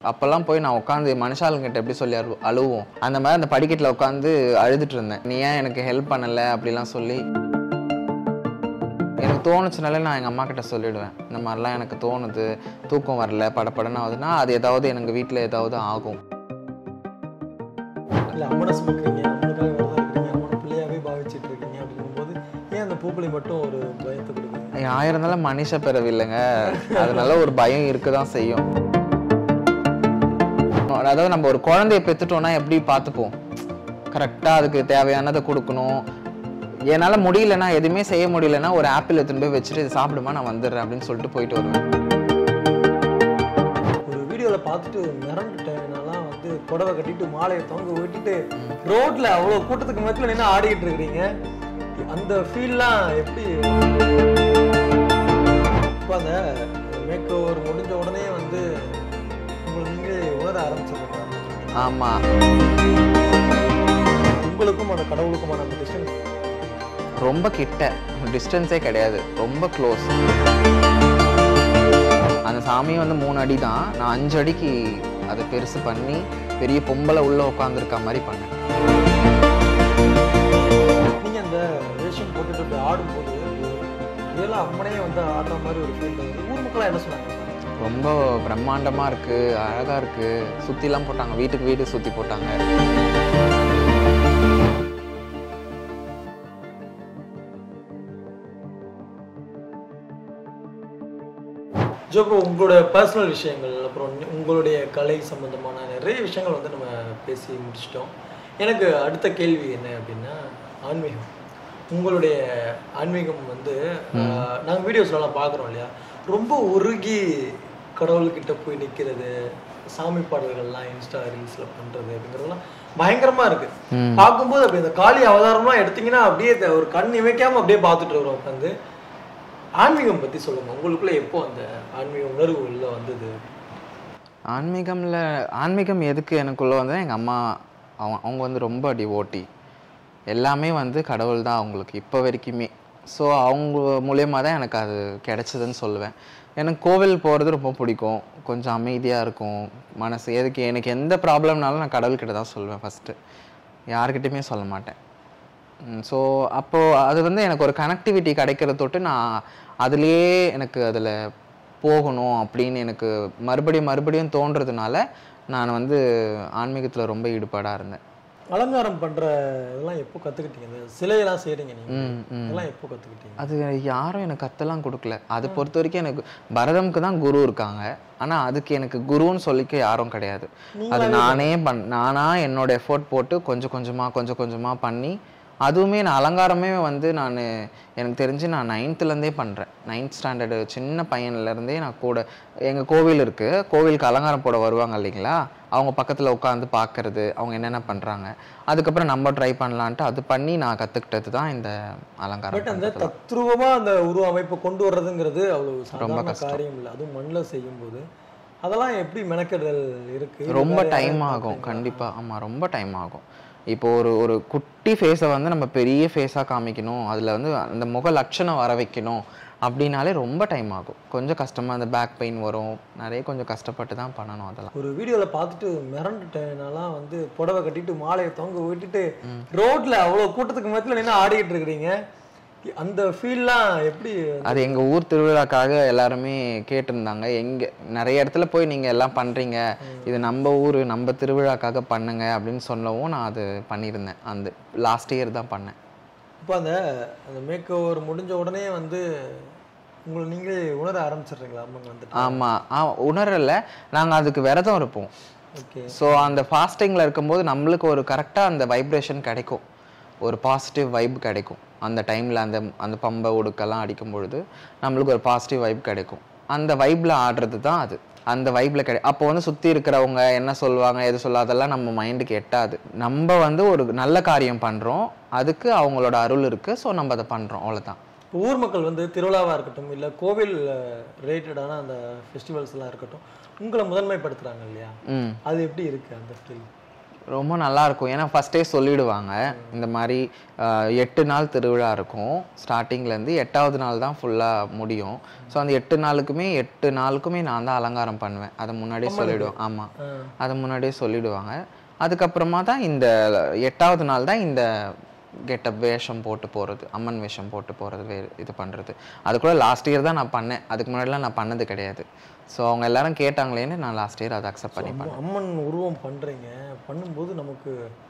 அப்போல்லாம் போய் நான் உட்காந்து மனுஷாளுங்கிட்ட எப்படி சொல்லி அழு அழுவோம் அந்த மாதிரி அந்த படிக்கட்டில் உட்காந்து அழுதுட்டு இருந்தேன் நீ ஏன் எனக்கு ஹெல்ப் பண்ணலை அப்படிலாம் சொல்லி எனக்கு தோணுச்சுனாலே நான் எங்கள் அம்மா கிட்ட சொல்லிடுவேன் இந்த மாதிரிலாம் எனக்கு தோணுது தூக்கம் வரல படப்படன்னு ஆகுதுன்னா அது ஏதாவது எனக்கு வீட்டில் ஏதாவது ஆகும் இல்லை அம்மனை சுமக்கிறீங்க அம்மனுக்காக விரதம் இருக்கிறீங்க அம்மனை பிள்ளையாவே பாவிச்சிட்டு இருக்கீங்க அப்படிங்கும்போது ஏன் அந்த பூக்களி மட்டும் ஒரு பயத்தை கொடுக்குது ஆயிரம் இருந்தாலும் மனுஷ பிறவி இல்லைங்க அதனால ஒரு பயம் இருக்க தான் செய்யும் அதாவது நம்ம ஒரு குழந்தைய பெற்றுட்டோம்னா எப்படி பார்த்துப்போம் கரெக்டாக அதுக்கு தேவையானதை கொடுக்கணும் என்னால் முடியலன்னா எதுவுமே செய்ய முடியலன்னா ஒரு ஆப்பிள் எடுத்துன்னு போய் வச்சுட்டு இது சாப்பிடுமா நான் வந்துடுறேன் அப்படின்னு சொல்லிட்டு போயிட்டு வருவேன் ஒரு வீடியோவில் பார்த்துட்டு மிரண்டுட்டேன் என்னாலாம் வந்து புடவை கட்டிட்டு மாலையை தொங்க விட்டுட்டு ரோட்ல அவ்வளோ கூட்டத்துக்கு மத்தியில் நின்று ஆடிக்கிட்டு இருக்கிறீங்க அந்த ஃபீல்லாம் எப்படி இப்போ அந்த மேக் ஓவர் முடிஞ்ச உடனே வந்து உங்களை நீங்களே உணர ஆரம்பிச்சிருக்கீங்க ஆமாம் உங்களுக்கும் அந்த கடவுளுக்குமான அந்த டிஸ்டன்ஸ் ரொம்ப கிட்ட டிஸ்டன்ஸே கிடையாது ரொம்ப க்ளோஸ் அந்த சாமி வந்து மூணு அடி தான் நான் அஞ்சு அடிக்கு அதை பெருசு பண்ணி பெரிய பொம்பளை உள்ள உட்காந்துருக்க மாதிரி பண்ணேன் நீங்க அந்த வேஷம் போட்டுட்டு அப்படி ஆடும்போது இதெல்லாம் அம்மனே வந்து ஆடுற மாதிரி ஒரு ஃபீல் ஊர் மக்களாக என்ன சொன்னாங்க ரொம்ப பிரம்மாண்டமாக இருக்குது அழகாக இருக்குது சுற்றிலாம் போட்டாங்க வீட்டுக்கு வீடு சுற்றி போட்டாங்க ஜோ ப்ரோ உங்களோட பர்சனல் விஷயங்கள் அப்புறம் நீ- உங்களுடைய கலை சம்பந்தமான நிறைய விஷயங்கள் வந்து நம்ம பேசி முடிச்சிட்டோம் எனக்கு அடுத்த கேள்வி என்ன அப்படின்னா ஆன்மீகம் உங்களுடைய ஆன்மீகம் வந்து ஆஹ், நாங்க வீடியோஸ்லாம் பார்க்குறோம் இல்லையா ரொம்ப உருகி கடவுள்கிட்ட போய் நிற்கிறது சாமி பாடல்கள்லாம் இன்ஸ்டா ரீல்ஸில் பண்ணுறது அப்படிங்கிறதெல்லாம் பயங்கரமா இருக்கு ம். பார்க்கும்போது அப்படி இந்த காளி அவதாரம்லாம் எடுத்தீங்கன்னா அப்படியே த- ஒரு கண் இமைக்காம அப்படியே பார்த்துட்டு வரோம் உட்காந்து ஆன்மீகம் பத்தி சொல்லுங்க உங்களுக்குள்ள எப்போ அந்த ஆன்மீக உணர்வு உள்ள வந்தது ஆன்மீகம்ல ஆன்மீகம் எதுக்கு எனக்குள்ளே வந்து எங்கள் அம்மா அவங்க அவங்க வந்து ரொம்ப டிவோட்டி எல்லாமே வந்து கடவுள் தான் அவங்களுக்கு இப்போ வரைக்குமே ஸோ அவங்க மூலியமாக தான் எனக்கு அது கிடைச்சதுன்னு சொல்லுவேன் எனக்கு கோவில் போகிறது ரொம்ப பிடிக்கும் கொஞ்சம் அமைதியாக இருக்கும் மனசு எதுக்கு எனக்கு எந்த ப்ராப்ளம்னாலும் நான் கடவுள்கிட்ட தான் சொல்லுவேன் ஃபஸ்ட்டு யார்கிட்டயுமே சொல்ல மாட்டேன் ஸோ அப்போது அது வந்து எனக்கு ஒரு கனெக்டிவிட்டி கிடைக்கிறத தொட்டு நான் அதுலேயே எனக்கு அதில் போகணும் அப்படின்னு எனக்கு மறுபடியும் மறுபடியும் தோன்றதுனால நான் வந்து ஆன்மீகத்தில் ரொம்ப ஈடுபாடாக இருந்தேன் அலங்காரம் பண்ற இதெல்லாம் எப்போ கத்துக்கிட்டீங்க இந்த சிலையெல்லாம் செய்றீங்க நீங்க ம், ம். இதெல்லாம் எப்போ கத்துக்கிட்டீங்க அது யாரும் எனக்கு கத்தெல்லாம் கொடுக்கல அதை பொறுத்த வரைக்கும் எனக்கு பரதம்க்கு தான் குரு இருக்காங்க ஆனால் அதுக்கு எனக்கு குருன்னு சொல்லிக்க யாரும் கிடையாது அது நானே பண் நானா என்னோட எஃபோர்ட் போட்டு கொஞ்சம் கொஞ்சமாக கொஞ்சம் கொஞ்சமாக பண்ணி அதுவுமே நான் அலங்காரமே வந்து நான் எனக்கு தெரிஞ்சு நான் நைன்த்துலேருந்தே பண்ணுறேன் நைன்த் ஸ்டாண்டர்டு சின்ன பையன்லேருந்தே நான் கூட எங்கள் கோவில் இருக்குது கோவிலுக்கு அலங்காரம் போட வருவாங்க இல்லைங்களா அவங்க பக்கத்தில் உட்காந்து பார்க்கறது அவங்க என்னென்ன பண்ணுறாங்க அதுக்கப்புறம் நம்ம ட்ரை பண்ணலான்ட்டு அது பண்ணி நான் கற்றுக்கிட்டது தான் இந்த அலங்காரம் பட் அந்த பண்றது. தத்ரூபமா அந்த உருவ அமைப்பை கொண்டு வர்றதுங்கிறது அவ்வளவு சாதாரண காரியம் இல்லை அதுவும் மண்ணில் செய்யும்போது அதெல்லாம் எப்படி மெனக்கெடல் இருக்கு ரொம்ப வேற டைம் யாராவது ஆகும் பார்க்குறீங்களா? கண்டிப்பா ஆமா ரொம்ப டைம் ஆகும் இப்போ ஒரு ஒரு குட்டி ஃபேஸை வந்து நம்ம பெரிய ஃபேஸாக காமிக்கணும் அதில் வந்து அந்த முக லட்சணம் வர வைக்கணும் அப்படின்னாலே ரொம்ப டைம் ஆகும் கொஞ்சம் கஷ்டமாக அந்த பேக் பெயின் வரும் நிறைய கொஞ்சம் கஷ்டப்பட்டு தான் பண்ணணும் அதெல்லாம் ஒரு வீடியோல பார்த்துட்டு மிரண்டுட்டேன் என்னாலாம் வந்து புடவை கட்டிட்டு மாலையை தொங்க விட்டுட்டு ரோட்ல அவ்வளோ கூட்டத்துக்கு மத்தியில் நின்று ஆடிக்கிட்டு இருக்கிறீங்க அந்த ஃபீல்லாம் எப்படி அது எங்கள் ஊர் திருவிழாக்காக எல்லாருமே கேட்டிருந்தாங்க எங்கே நிறைய இடத்துல போய் நீங்கள் எல்லாம் பண்ணுறீங்க இது நம்ம ஊர் நம்ம திருவிழாக்காக பண்ணுங்க அப்படின்னு சொல்லவும் நான் அது பண்ணியிருந்தேன் அந்த லாஸ்ட் இயர் தான் பண்ணேன் இப்போ அந்த அந்த மேக் ஓவர் முடிஞ்ச உடனே வந்து உங்களை நீங்களே உணர ஆரம்பிச்சிடுறீங்களா அம்மன் வந்துட்டு ஆமாம் ஆ உணரல நாங்கள் அதுக்கு விரதம் இருப்போம் ஓகே ஸோ அந்த ஃபாஸ்டிங்கில் இருக்கும்போது நம்மளுக்கு ஒரு கரெக்டாக அந்த வைப்ரேஷன் கிடைக்கும் ஒரு பாசிட்டிவ் வைப் கிடைக்கும் அந்த டைமில் அந்த அந்த பம்பை உடுக்கெல்லாம் அடிக்கும் பொழுது நம்மளுக்கு ஒரு பாசிட்டிவ் வைப் கிடைக்கும் அந்த வைப்பில் ஆடுறது தான் அது அந்த வைப்பில் கிடை அப்போ வந்து சுற்றி இருக்கிறவங்க என்ன சொல்லுவாங்க எது சொல்ல அதெல்லாம் நம்ம மைண்டுக்கு எட்டாது நம்ம வந்து ஒரு நல்ல காரியம் பண்ணுறோம் அதுக்கு அவங்களோட அருள் இருக்குது ஸோ நம்ம அதை பண்ணுறோம் அவ்வளோதான் இப்போ ஊர் மக்கள் வந்து திருவிழாவாக இருக்கட்டும் இல்லை கோவில் ரிலேட்டடான அந்த ஃபெஸ்டிவல்ஸ் எல்லாம் இருக்கட்டும் உங்களை முதன்மைப்படுத்துறாங்க இல்லையா ம் அது எப்படி இருக்கு அந்த ஃபீல் ரொம்ப நல்லா இருக்கும் ஏன்னா ஃபஸ்ட்டே சொல்லிடுவாங்க இந்த மாதிரி ஆஹ், எட்டு நாள் திருவிழா இருக்கும் ஸ்டார்டிங்லேருந்து எட்டாவது நாள் தான் ஃபுல்லாக முடியும் ஸோ அந்த எட்டு நாளுக்குமே எட்டு நாளுக்குமே நான் தான் அலங்காரம் பண்ணுவேன் அதை முன்னாடியே சொல்லிடுவேன் ஆமாம் ஆ. அதை முன்னாடியே சொல்லிடுவாங்க அதுக்கப்புறமா தான் இந்த எட்டாவது நாள் தான் இந்த கெட்டப் வேஷம் போட்டு போகிறது அம்மன் வேஷம் போட்டு போகிறது வே இது பண்ணுறது அது கூட லாஸ்ட் இயர் தான் நான் பண்ணேன் அதுக்கு முன்னாடிலாம் நான் பண்ணது கிடையாது ஸோ அவங்க எல்லாரும் கேட்டாங்களேன்னு நான் லாஸ்ட் இயர் அதை அக்செப்ட் பண்ணி பண்ணேன் அம்மன் உருவம் பண்றீங்க பண்ணும்போது நமக்கு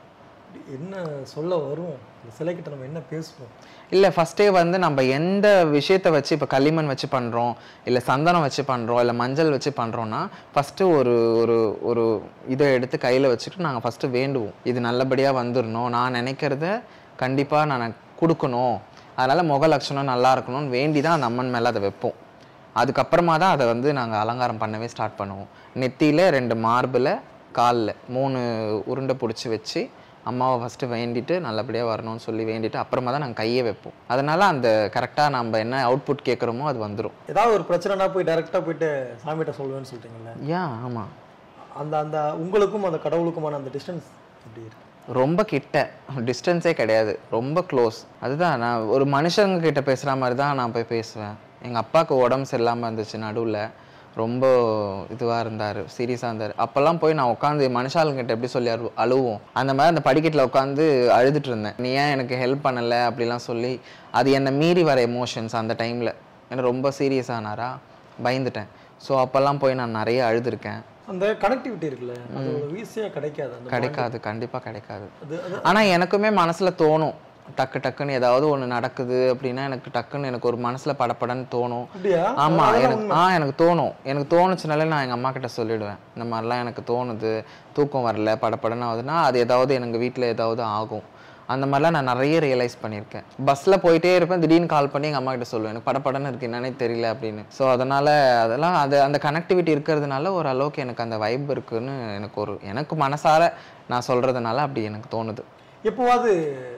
என்ன சொல்ல வரும் இந்த சிலைக்கிட்ட நம்ம என்ன பேசுவோம் இல்லை ஃபஸ்ட்டே வந்து நம்ம எந்த விஷயத்தை வச்சு இப்போ களிமண் வச்சு பண்ணுறோம் இல்லை சந்தனம் வச்சு பண்ணுறோம் இல்லை மஞ்சள் வச்சு பண்ணுறோன்னா ஃபஸ்ட்டு ஒரு ஒரு ஒரு இதை எடுத்து கையில் வச்சுட்டு நாங்கள் ஃபஸ்ட்டு வேண்டுவோம் இது நல்லபடியாக வந்துடணும் நான் நினைக்கிறத கண்டிப்பாக நான் கொடுக்கணும் அதனால் முக லட்சணம் நல்லா இருக்கணும்னு வேண்டி தான் அந்த அம்மன் மேலே அதை வைப்போம் அதுக்கப்புறமா தான் அதை வந்து நாங்கள் அலங்காரம் பண்ணவே ஸ்டார்ட் பண்ணுவோம் நெத்தியில் ரெண்டு மார்பில் காலில் மூணு உருண்டை பிடிச்சி வச்சு அம்மாவை ஃபஸ்ட்டு வேண்டிட்டு நல்லபடியாக வரணும்னு சொல்லி வேண்டிட்டு அப்புறமா தான் நாங்கள் கையை வைப்போம் அதனால் அந்த கரெக்டாக நம்ம என்ன அவுட்புட் கேட்குறோமோ அது வந்துடும் ஏதாவது ஒரு பிரச்சனைனா போய் டைரக்டா போயிட்டு சாமிகிட்ட சொல்லுவேன்னு சொல்லிட்டீங்கல்ல ஏன் ஆமாம் அந்த அந்த உங்களுக்கும் அந்த கடவுளுக்குமான அந்த டிஸ்டன்ஸ் எப்படி இருக்கு ரொம்ப கிட்ட டிஸ்டன்ஸே கிடையாது ரொம்ப க்ளோஸ் அதுதான் நான் ஒரு மனுஷங்க கிட்ட பேசுகிற மாதிரி தான் நான் போய் பேசுவேன் எங்கள் அப்பாவுக்கு உடம்பு சரியில்லாமல் இருந்துச்சு நடுவில் ரொம்ப இதுவாக இருந்தார் சீரியஸாக இருந்தார் அப்போல்லாம் போய் நான் உட்காந்து மனுஷாளுங்கிட்ட எப்படி சொல்லி அழு அழுவோம் அந்த மாதிரி அந்த படிக்கட்டில் உட்காந்து அழுதுட்டு இருந்தேன் நீ ஏன் எனக்கு ஹெல்ப் பண்ணலை அப்படிலாம் சொல்லி அது என்னை மீறி வர எமோஷன்ஸ் அந்த டைமில் ஏன்னா ரொம்ப சீரியஸ் ஆனாரா பயந்துட்டேன் ஸோ அப்போல்லாம் போய் நான் நிறைய அழுதுருக்கேன் அந்த கனெக்டிவிட்டி இருக்குல்ல அது ஒரு ஈஸியா கிடைக்காது அந்த கிடைக்காது கண்டிப்பாக கிடைக்காது அது அது ஆனால் எனக்குமே மனசில் தோணும் டக்கு டக்குன்னு ஏதாவது ஒன்று நடக்குது அப்படின்னா எனக்கு டக்குன்னு எனக்கு ஒரு மனசில் படப்படன்னு தோணும் அப்படியா ஆமாம் எனக்கு ஆ எனக்கு தோணும் எனக்கு தோணுச்சுனாலே நான் எங்கள் அம்மா கிட்ட சொல்லிடுவேன் இந்த மாதிரிலாம் எனக்கு தோணுது தூக்கம் வரல படப்படன்னு ஆகுதுன்னா அது ஏதாவது எனக்கு வீட்டில் ஏதாவது ஆகும் அந்த மாதிரிலாம் நான் நிறைய ரியலைஸ் பண்ணியிருக்கேன் பஸ்ஸில் போயிட்டே இருப்பேன் திடீர்னு கால் பண்ணி எங்கள் அம்மா கிட்ட சொல்லுவேன் எனக்கு படப்படன்னு இருக்கு என்னன்னே தெரியல அப்படின்னு ஸோ அதனால் அதெல்லாம் அது அந்த கனெக்டிவிட்டி இருக்கிறதுனால ஓரளவுக்கு எனக்கு அந்த வைப் இருக்குன்னு எனக்கு ஒரு எனக்கு மனசார நான் சொல்கிறதுனால அப்படி எனக்கு தோணுது எப்போவாது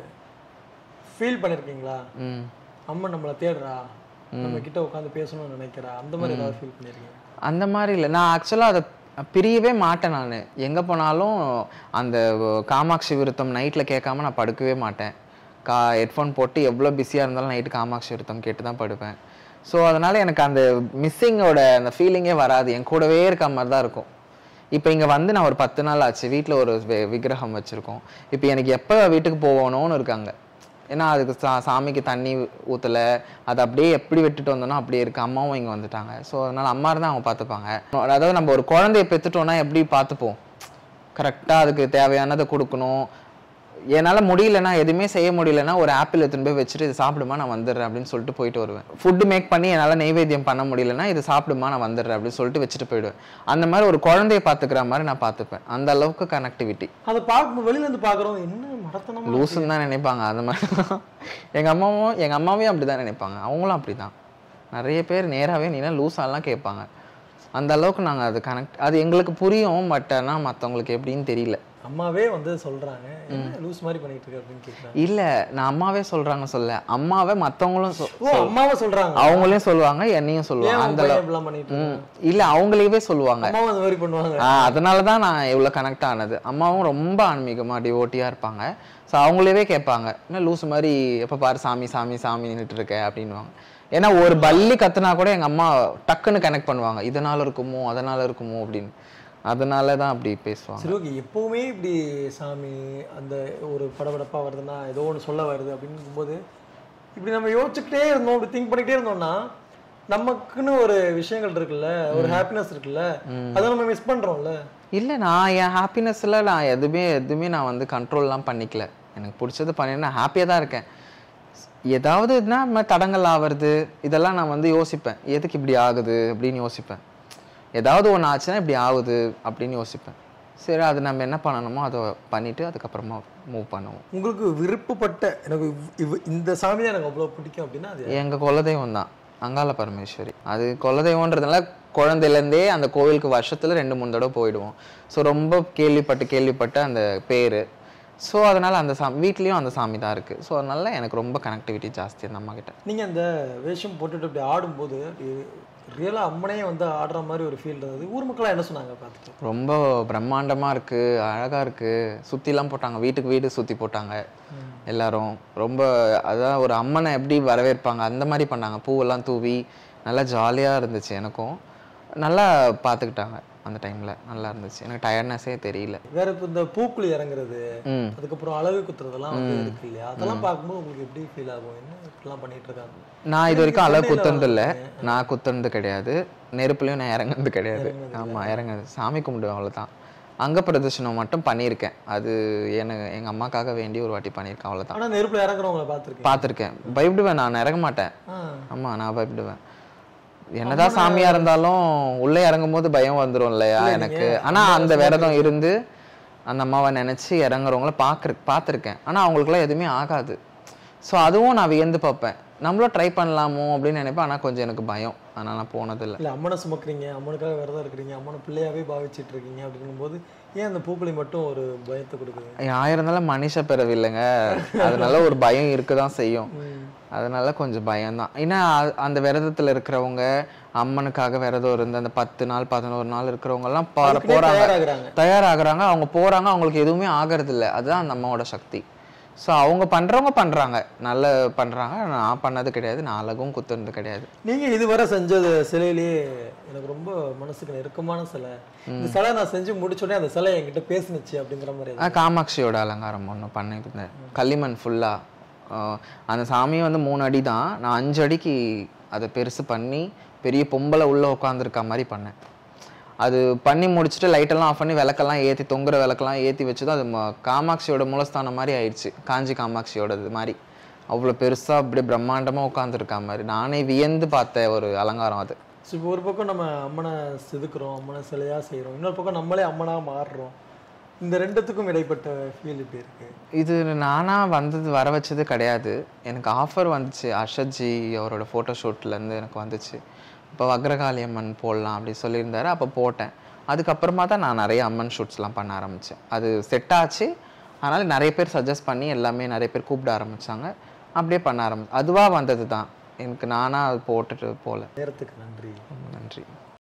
ஃபீல் பண்ணிருக்கீங்களா ம் அம்மன் நம்மளை தேடுறா நம்ம கிட்ட உட்காந்து பேசணும்னு நினைக்கிறா அந்த மாதிரி ஏதாவது ஃபீல் பண்ணிருக்கீங்க அந்த மாதிரி இல்லை நான் ஆக்சுவலாக அதை பிரியவே மாட்டேன் நான் எங்கே போனாலும் அந்த காமாட்சி விருத்தம் நைட்டில் கேட்காம நான் படுக்கவே மாட்டேன் கா ஹெட்ஃபோன் போட்டு எவ்வளோ பிஸியாக இருந்தாலும் நைட்டு காமாட்சி விருத்தம் கேட்டு தான் படுப்பேன் ஸோ அதனால் எனக்கு அந்த மிஸ்ஸிங்கோட அந்த ஃபீலிங்கே வராது என் கூடவே இருக்க மாதிரி தான் இருக்கும் இப்போ இங்கே வந்து நான் ஒரு பத்து நாள் ஆச்சு வீட்டில் ஒரு வி- விக்கிரகம் வச்சுருக்கோம் இப்போ எனக்கு எப்போ வீட்டுக்கு போகணும்னு இருக்காங்க ஏன்னா அதுக்கு சா சாமிக்கு தண்ணி ஊற்றலை அது அப்படியே எப்படி விட்டுட்டு வந்தோனோ அப்படியே இருக்கு அம்மாவும் இங்கே வந்துட்டாங்க ஸோ அதனால அம்மா தான் அவங்க பார்த்துப்பாங்க அதாவது நம்ம ஒரு குழந்தைய பெற்றுட்டோம்னா எப்படி பார்த்துப்போம் கரெக்டாக அதுக்கு தேவையானதை கொடுக்கணும் என்னால் முடியலன்னா எதுவுமே செய்ய முடியலன்னா ஒரு ஆப்பிள் எடுத்துன்னு போய் வச்சுட்டு இது சாப்பிடுமா நான் வந்துடுறேன் அப்படின்னு சொல்லிட்டு போயிட்டு வருவேன் ஃபுட்டு மேக் பண்ணி என்னால் நெய்வேத்தியம் பண்ண முடியலன்னா இது சாப்பிடுமா நான் வந்துடுறேன் அப்படின்னு சொல்லிட்டு வச்சுட்டு போயிடுவேன் அந்த மாதிரி ஒரு குழந்தைய பார்த்துக்கிற மாதிரி நான் பார்த்துப்பேன் அந்த அளவுக்கு கனெக்டிவிட்டி அதை பார்க்கும் வெளியில இருந்து பார்க்குறோம் என்ன மடத்தனமா லூசுன்னு தான் நினைப்பாங்க அந்த மாதிரி எங்கள் அம்மாவும் எங்கள் அம்மாவையும் அப்படி தான் நினைப்பாங்க அவங்களும் அப்படி தான் நிறைய பேர் நேராகவே நீனா லூஸாலாம் கேட்பாங்க அந்த அளவுக்கு நாங்கள் அது கனெக்ட் அது எங்களுக்கு புரியும் பட் ஆனால் மற்றவங்களுக்கு எப்படின்னு தெரியல அம்மாவே வந்து சொல்றாங்க என்ன லூஸ் மாதிரி பண்ணிட்டு இருக்க அப்படின்னு கேட்குறாங்க இல்லை நான் அம்மாவே சொல்கிறாங்க சொல்ல அம்மாவே மற்றவங்களும் சொ ஓ அம்மாவை சொல்றாங்க அவங்களையும் சொல்லுவாங்க என்னையும் ஏன் சொல்லுவாங்க உன் அந்த பையன் அளவு இப்படிலாம் பண்ணிட்டு இருக்கான்? ம் இல்லை அவங்களையவே சொல்லுவாங்க அம்மாவும் அந்த மாதிரி பண்ணுவாங்க ஆ அதனால தான் நான் இவ்வளோ கனெக்ட் ஆனது அம்மாவும் ரொம்ப ஆன்மீகமாக டிவோட்டியாக இருப்பாங்க ஸோ அவங்களவே கேட்பாங்க என்ன லூஸ் மாதிரி எப்போ பாரு சாமி சாமி சாமி நின்றுட்டு இருக்க அப்படின்னுவாங்க ஏன்னா ஒரு பல்லி கத்துனா கூட எங்கள் அம்மா டக்குன்னு கனெக்ட் பண்ணுவாங்க இதனால இருக்குமோ அதனால இருக்குமோ அப்படின்னு அதனால தான் அப்படி பேசுவாங்க சரி ஓகே எப்பவுமே இப்படி சாமி அந்த ஒரு படபடப்பா வருதுன்னா ஏதோ ஒன்று சொல்ல வருது அப்படின்னு போது இப்படி நம்ம யோசிச்சுக்கிட்டே இருந்தோம் இப்படி திங்க் பண்ணிக்கிட்டே இருந்தோம்னா நமக்குன்னு ஒரு விஷயங்கள் இருக்குல்ல ஒரு ஹாப்பினஸ் இருக்குல்ல அதை நம்ம மிஸ் பண்றோம்ல இல்லை நான் என் ஹாப்பினஸில் நான் எதுவுமே எதுவுமே நான் வந்து கண்ட்ரோல்லாம் பண்ணிக்கல எனக்கு பிடிச்சது பண்ணி நான் ஹாப்பியாக தான் இருக்கேன் ஏதாவது இதுனா இந்த மாதிரி தடங்கள் ஆவறது இதெல்லாம் நான் வந்து யோசிப்பேன் எதுக்கு இப்படி ஆகுது அப்படின்னு யோசிப்பேன் ஏதாவது ஒன்று ஆச்சுன்னா இப்படி ஆகுது அப்படின்னு யோசிப்பேன் சரி அது நம்ம என்ன பண்ணணுமோ அதை பண்ணிவிட்டு அதுக்கப்புறமா மூவ் பண்ணுவோம் உங்களுக்கு விருப்பப்பட்ட எனக்கு இவ்- இவ்- இந்த சாமி தான் எனக்கு அவ்வளோ பிடிக்கும் அப்படின்னா அது எங்கள் குலதெய்வம் தான் அங்காள பரமேஸ்வரி அது குலதெய்வன்றதுனால குழந்தையிலேருந்தே அந்த கோவிலுக்கு வருஷத்தில் ரெண்டு மூணு தடவை போயிடுவோம் ஸோ ரொம்ப கேள்விப்பட்டு கேள்விப்பட்ட அந்த பேர் ஸோ அதனால் அந்த சாமி வீட்லேயும் அந்த சாமி தான் இருக்குது ஸோ அதனால எனக்கு ரொம்ப கனெக்டிவிட்டி ஜாஸ்தி அந்த அம்மா கிட்ட நீங்க அந்த வேஷம் போட்டுட்டு இப்படி ஆடும்போது அப்படி ரியலாக அம்மனே வந்து ஆடுற மாதிரி ஒரு ஃபீல் இருந்தது ஊர் மக்கள்லாம் என்ன சொன்னாங்க பார்த்துட்டு ரொம்ப பிரம்மாண்டமாக இருக்குது அழகாக இருக்குது சுற்றிலாம் போட்டாங்க வீட்டுக்கு வீடு சுற்றி போட்டாங்க எல்லாரும் ரொம்ப அதான் ஒரு அம்மனை எப்படி வரவேற்பாங்க அந்த மாதிரி பண்ணாங்க பூவெல்லாம் தூவி நல்லா ஜாலியாக இருந்துச்சு எனக்கும் நல்லா பார்த்துக்கிட்டாங்க அந்த டைமில் நல்லா இருந்துச்சு எனக்கு டயர்ட்னஸே தெரியல வேற இப்போ இந்த பூக்குழி இறங்குறது ம் அதுக்கப்புறம் அழகு குத்துறதெல்லாம் வந்து இருக்கு இல்லையா அதெல்லாம் பார்க்கும்போது உங்களுக்கு எப்படி ஃபீல் ஆகும் என்ன இப்படிலாம் பண்ணிட்டு இருக்காங்க நான் இது வரைக்கும் அழகு சென்னையில குத்துனது இல்லை வந்து- நான் குத்துனது கிடையாது நெருப்புலையும் நான் இறங்குனது கிடையாது ஆமாம் இறங்குது சாமி கும்பிடுவேன் அவ்வளோதான் அங்க பிரதர்ஷனம் மட்டும் பண்ணியிருக்கேன் அது எனக்கு எங்கள் அம்மாக்காக வேண்டி ஒரு வாட்டி பண்ணியிருக்கேன் அவ்வளோதான் ஆனா நெருப்புல இறங்குறவங்கள பார்த்துருக்கேன் பார்த்துருக்கேன் பயப்படுவேன் நான் இறங்க மாட்டேன் ஆ ஆமாம் நான் பயப்படுவேன் என்னதான் சாமியா இருந்தாலும் உள்ளே இறங்கும் போது பயம் வந்துரும் இல்லையா இல்ல, எனக்கு நீங்க ஆனா அந்த அந்த வருஷம் விரதம் இருந்து அந்த அம்மாவை நினைச்சு இறங்குறவங்கள பார்க்குற பார்த்துருக்கேன் ஆனா அவங்களுக்குலாம் எதுவுமே ஆகாது ஸோ அதுவும் நான் வியந்து பார்ப்பேன் நம்மளும் ட்ரை பண்ணலாமோ அப்படின்னு நினைப்பேன் ஆனா கொஞ்சம் எனக்கு பயம் அதனால நான் போனதில்லை இல்ல அம்மனை சுமக்குறீங்க அம்மனுக்காக விரதம் இருக்கிறீங்க அம்மனை பிள்ளையாவே பாவிச்சிட்டு இருக்கீங்க அப்படிங்கும்போது ஏன் அந்த பூக்குழி மட்டும் ஒரு பயத்தை கொடுக்குது ஆயிரம் இருந்தாலும் மனுஷ பிறவி இல்லைங்க அதனால ஒரு பயம் இருக்க தான் செய்யும் ம். அதனால கொஞ்சம் பயம்தான் ஏன்னா அ- அந்த விரதத்துல இருக்கிறவங்க அம்மனுக்காக விரதம் இருந்து அந்த பத்து நாள் பதினோரு நாள் இருக்கிறவங்க எல்லாம் பார அதுக்குன்னே போறாங்க தயாராகுறாங்க தயாராகுறாங்க அவங்க போறாங்க அவங்களுக்கு எதுவுமே ஆகிறது இல்ல அதுதான் அந்த அம்மாவோட சக்தி ஸோ அவங்க பண்றவங்க பண்றாங்க நல்ல பண்றாங்க நான் பண்ணது கிடையாது நான் அழகும் குத்துனது கிடையாது நீங்க இதுவரை செஞ்சது சிலையிலேயே எனக்கு ரொம்ப மனசுக்கு நெருக்கமான சிலை இந்த சிலை நான் செஞ்சு முடிச்ச உடனே அந்த சிலை என்கிட்ட பேசுனுச்சு அப்படிங்கிற மாதிரி ஆ, காமாட்சியோட அலங்காரம் ஒன்று பண்ணியிருந்தேன் களிமண் ஃபுல்லாக அந்த சாமி வந்து மூணு அடி தான் நான் அஞ்சு அடிக்கு அதை பெருசு பண்ணி பெரிய பொம்பளை உள்ளே உட்காந்துருக்க மாதிரி பண்ணேன் அது பண்ணி முடிச்சுட்டு லைட்டெல்லாம் ஆஃப் பண்ணி விளக்கெல்லாம் ஏற்றி தொங்குற விளக்கெல்லாம் ஏற்றி வச்சதும் அது ம- காமாட்சியோட மூலஸ்தானம் மாதிரி ஆயிடுச்சு காஞ்சி காமாட்சியோடது மாதிரி அவ்வளோ பெருசாக அப்படியே பிரம்மாண்டமாக உட்காந்துருக்க மாதிரி நானே வியந்து பார்த்த ஒரு அலங்காரம் அது ஸோ இப்போ ஒரு பக்கம் நம்ம அம்மனை செதுக்குறோம் அம்மனை சிலையா செய்றோம் இன்னொரு பக்கம் நம்மளே அம்மனா மாறுறோம் இந்த ரெண்டுத்துக்கும் இடைப்பட்ட ஃபீல் இப்படி இருக்கு இது நானாக வந்தது வர வச்சது கிடையாது எனக்கு ஆஃபர் வந்துச்சு அர்ஷத்ஜி அவரோட ஃபோட்டோஷூட்லேருந்து எனக்கு வந்துச்சு இப்போ வக்ரகாளி அம்மன் போடலாம் அப்படி சொல்லியிருந்தாரு அப்போ போட்டேன் அதுக்கப்புறமா தான் நான் நிறைய அம்மன் ஷூட்ஸ்லாம் பண்ண ஆரம்பித்தேன் அது செட் ஆச்சு அதனால் நிறைய பேர் சஜஸ்ட் பண்ணி எல்லாமே நிறைய பேர் கூப்பிட ஆரம்பிச்சாங்க அப்படியே பண்ண ஆரம்பி அதுவாக வந்தது தான் எனக்கு நானாக அது போட்டுட்டு போகல நேரத்துக்கு நன்றி ரொம்ப நன்றி